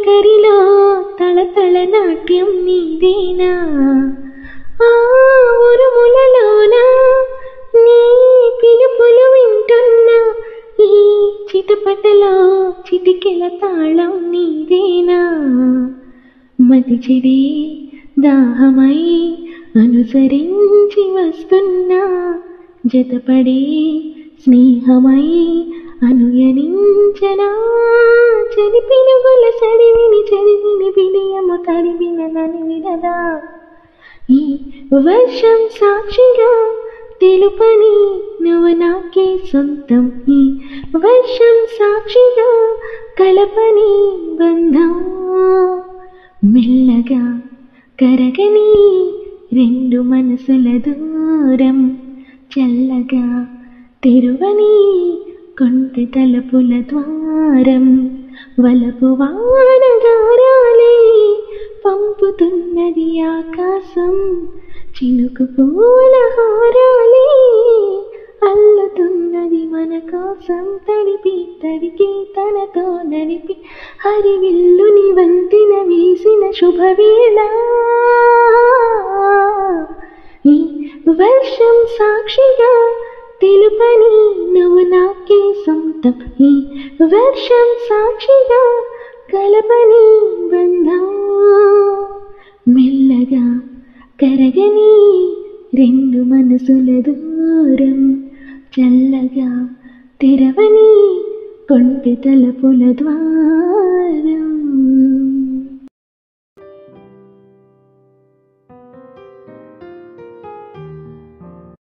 తొలకరిలో తళతళ నాట్యం నీదేనా ఆ ఉరుములలోన నీ పిలుపులు వింటున్నా ఈ చిటపటలో చిటికెల తాళం నీదేనా మతి చెడి దాహమై అనుసరించి వస్తున్నా జతపడే స్నేహమై అనుయనించనా చదిపిన సడివిని చదివిని బిడియము తడిపిన నని వినదా ఈ వర్షం సాక్షిగా తెలుపని నువ్వు నాకే సొంతం ఈ వర్షం సాక్షిగా కలపని బంధం మెల్లగా కరగని రెండు మనసుల దూరం చల్లగా తెరువని కొంటె తలుపుల ద్వారం వలపు వానగారాలే పంపుతున్నది ఆకాశం చినుకు పూల హారాలే అల్లుతున్నది మన కోసం తడిపి తడికి తనతో నడిపి హరివిల్లుని వంతిన వేసిన శుభవేళ ఈ వర్షం సాక్షిగా తెలుపని నువ్వు నాకే సొంతం ఈ వర్షం సాక్షిగా కలపని బంధం మెల్లగా కరగని రెండు మనసుల దూరం చల్లగా తెరవని కొంటె తలుపుల ద్వారా